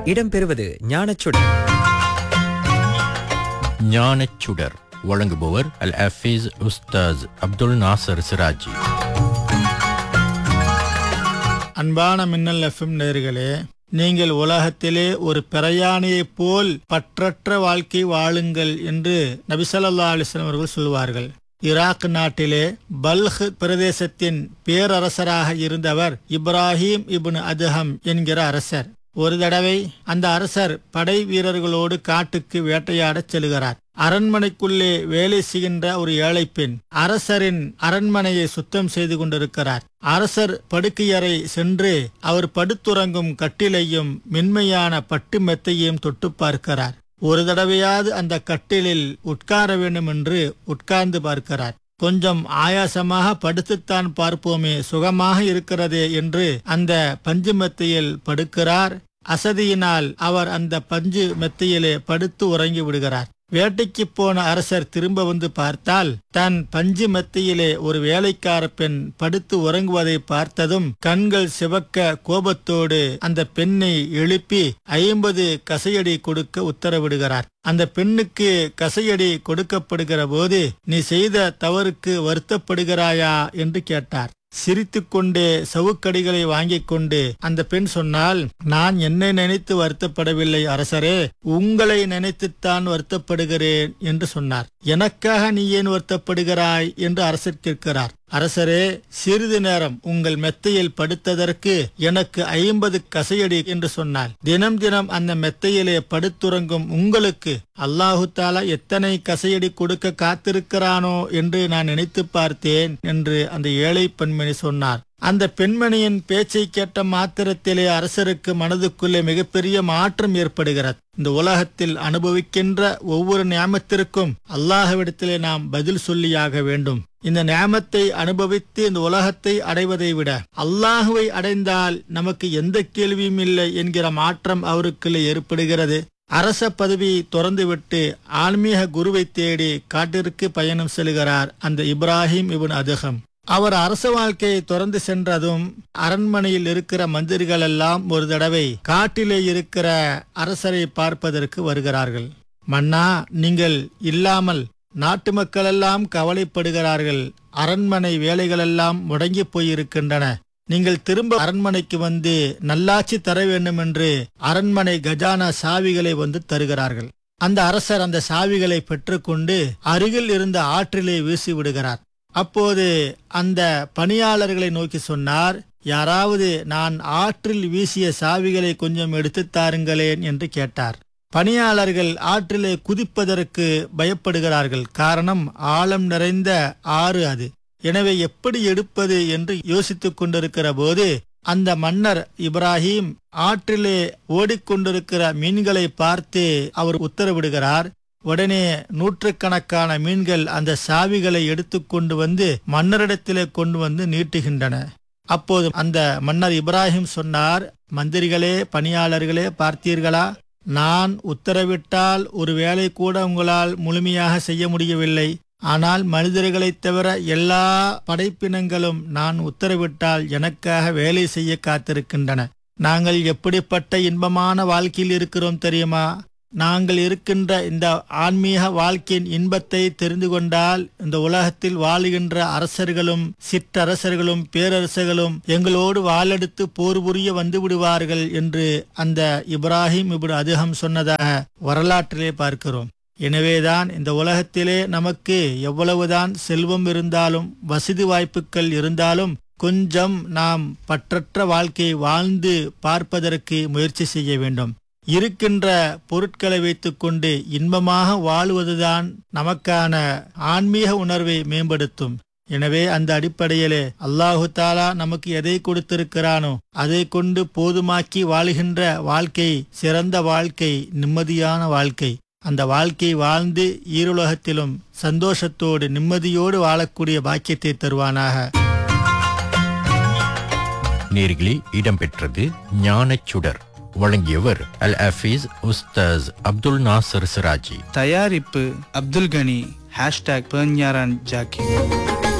இடம்பெறுவது ஞானச்சுடர் ஞானச்சுடர் வழங்குபவர் அல் ஹஃபீஸ் உஸ்தாஸ் அப்துல் நாசர் சிராஜி அன்பான மின்னல் எஃப்எம் நேர்களே நீங்கள் உலகத்திலே ஒரு பிரயாணியைப் போல் பற்றற்ற வாழ்க்கை வாழுங்கள் என்று நபிசல்லா அலிஸ்லாம் அவர்கள் சொல்வார்கள் ஈராக் நாட்டிலே பல்ஹ் பிரதேசத்தின் பேரரசராக இருந்தவர் இப்ராஹிம் இப்னு அதுஹம் என்கிற அரசர் ஒரு தடவை அந்த அரசர் படை வீரர்களோடு காட்டுக்கு வேட்டையாடச் செல்கிறார் அரண்மனைக்குள்ளே வேலை செய்கின்ற ஒரு ஏழை பெண் அரசரின் அரண்மனையை சுத்தம் செய்து கொண்டிருக்கிறார் அரசர் படுக்கையறை சென்று அவர் படுத்துறங்கும் கட்டிலையும் மென்மையான பட்டு மெத்தையும் தொட்டு பார்க்கிறார் ஒரு தடவையாவது அந்த கட்டிலில் உட்கார வேண்டும் என்று உட்கார்ந்து பார்க்கிறார் கொஞ்சம் ஆயாசமாக படுத்துத்தான் பார்ப்போமே சுகமாக இருக்கிறதே என்று அந்த பஞ்சு மெத்தையில் படுக்கிறார் அசதியினால் அவர் அந்த பஞ்சு மெத்தையிலே படுத்து உறங்கி விடுகிறார் வேட்டைக்கு போன அரசர் திரும்ப வந்து பார்த்தால் தன் பஞ்சு மெத்தையிலே ஒரு வேலைக்கார பெண் படுத்து உறங்குவதை பார்த்ததும் கண்கள் சிவக்க கோபத்தோடு அந்த பெண்ணை எழுப்பி ஐம்பது கசையடி கொடுக்க உத்தரவிடுகிறார் அந்த பெண்ணுக்கு கசையடி கொடுக்கப்படுகிற போது நீ செய்த தவறுக்கு வருத்தப்படுகிறாயா என்று கேட்டார் சிரித்துக்கொண்டே சவுக்கடிகளை வாங்கிக் கொண்டு அந்த பெண் சொன்னால் நான் என்னை நினைத்து வருத்தப்படவில்லை அரசரே உங்களை நினைத்துத்தான் வருத்தப்படுகிறேன் என்று சொன்னார் எனக்காக நீ ஏன் வருத்தப்படுகிறாய் என்று அரசர் கேட்கிறார் அரசரே சிறிது நேரம் உங்கள் மெத்தையில் படுத்ததற்கு எனக்கு ஐம்பது கசையடி என்று சொன்னார் தினம் தினம் அந்த மெத்தையிலே படுத்துறங்கும் உங்களுக்கு அல்லாஹு தாலா எத்தனை கசையடி கொடுக்க காத்திருக்கிறானோ என்று நான் நினைத்து பார்த்தேன் என்று அந்த ஏழை பெண்மணி சொன்னார் அந்த பெண்மணியின் பேச்சை கேட்ட மாத்திரத்திலே அரசருக்கு மனதுக்குள்ளே மிகப்பெரிய மாற்றம் ஏற்படுகிறது இந்த உலகத்தில் அனுபவிக்கின்ற ஒவ்வொரு நியாமத்திற்கும் அல்லாஹ்விடத்திலே நாம் பதில் சொல்லியாக வேண்டும் இந்த நியாமத்தை அனுபவித்து இந்த உலகத்தை அடைவதை விட அல்லாஹுவை அடைந்தால் நமக்கு எந்த கேள்வியும் இல்லை என்கிற மாற்றம் அவருக்குள்ளே ஏற்படுகிறது அரச பதவி துறந்துவிட்டு ஆன்மீக குருவை தேடி காட்டிற்கு பயணம் செல்கிறார் அந்த இப்ராஹிம் இபின் அதுகம் அவர் அரச வாழ்க்கையை தொடர்ந்து சென்றதும் அரண்மனையில் இருக்கிற மந்திரிகள் எல்லாம் ஒரு தடவை காட்டிலே இருக்கிற அரசரை பார்ப்பதற்கு வருகிறார்கள் மன்னா நீங்கள் இல்லாமல் நாட்டு மக்கள் எல்லாம் கவலைப்படுகிறார்கள் அரண்மனை வேலைகளெல்லாம் முடங்கி போயிருக்கின்றன நீங்கள் திரும்ப அரண்மனைக்கு வந்து நல்லாட்சி தர வேண்டும் என்று அரண்மனை கஜானா சாவிகளை வந்து தருகிறார்கள் அந்த அரசர் அந்த சாவிகளை பெற்றுக்கொண்டு அருகில் இருந்த ஆற்றிலே வீசி விடுகிறார் அப்போது அந்த பணியாளர்களை நோக்கி சொன்னார் யாராவது நான் ஆற்றில் வீசிய சாவிகளை கொஞ்சம் எடுத்துத் தாருங்களேன் என்று கேட்டார் பணியாளர்கள் ஆற்றிலே குதிப்பதற்கு பயப்படுகிறார்கள் காரணம் ஆழம் நிறைந்த ஆறு அது எனவே எப்படி எடுப்பது என்று யோசித்துக் கொண்டிருக்கிற போது அந்த மன்னர் இப்ராஹிம் ஆற்றிலே ஓடிக்கொண்டிருக்கிற மீன்களை பார்த்து அவர் உத்தரவிடுகிறார் உடனே நூற்றுக்கணக்கான மீன்கள் அந்த சாவிகளை எடுத்துக்கொண்டு வந்து மன்னரிடத்திலே கொண்டு வந்து நீட்டுகின்றன அப்போது அந்த மன்னர் இப்ராஹிம் சொன்னார் மந்திரிகளே பணியாளர்களே பார்த்தீர்களா நான் உத்தரவிட்டால் ஒரு வேலை கூட உங்களால் முழுமையாக செய்ய முடியவில்லை ஆனால் மனிதர்களைத் தவிர எல்லா படைப்பினங்களும் நான் உத்தரவிட்டால் எனக்காக வேலை செய்ய காத்திருக்கின்றன நாங்கள் எப்படிப்பட்ட இன்பமான வாழ்க்கையில் இருக்கிறோம் தெரியுமா நாங்கள் இருக்கின்ற இந்த ஆன்மீக வாழ்க்கையின் இன்பத்தை தெரிந்து கொண்டால் இந்த உலகத்தில் வாழுகின்ற அரசர்களும் சிற்றரசர்களும் பேரரசர்களும் எங்களோடு வாளெடுத்து போர் புரிய வந்து விடுவார்கள் என்று அந்த இப்ராஹிம் இப்னு அதுகம் சொன்னதாக வரலாற்றிலே பார்க்கிறோம் எனவேதான் இந்த உலகத்திலே நமக்கு எவ்வளவுதான் செல்வம் இருந்தாலும் வசதி வாய்ப்புகள் இருந்தாலும் கொஞ்சம் நாம் பற்றற்ற வாழ்க்கையை வாழ்ந்து பார்ப்பதற்கு முயற்சி செய்ய வேண்டும் இருக்கின்ற பொருட்களை வைத்துக்கொண்டு இன்பமாக வாழுவதுதான் நமக்கான ஆன்மீக உணர்வை மேம்படுத்தும் எனவே அந்த அடிப்படையிலே அல்லாஹு தாலா நமக்கு எதை கொடுத்திருக்கிறானோ அதை கொண்டு போதுமாக்கி வாழுகின்ற வாழ்க்கை சிறந்த வாழ்க்கை நிம்மதியான வாழ்க்கை அந்த வாழ்க்கை வாழ்ந்து ஈருலகத்திலும் சந்தோஷத்தோடு நிம்மதியோடு வாழக்கூடிய பாக்கியத்தை தருவானாக நேர்களே இடம்பெற்றது ஞானச்சுடர் வழங்கியவர் அல் ஹஃபீஸ் உஸ்தாஸ் அப்துல் நாசர் சிராஜி தயாரிப்பு அப்துல் கனி ஹேஷ்டாக் பேஞ்ஞாரான் ஜாக்கி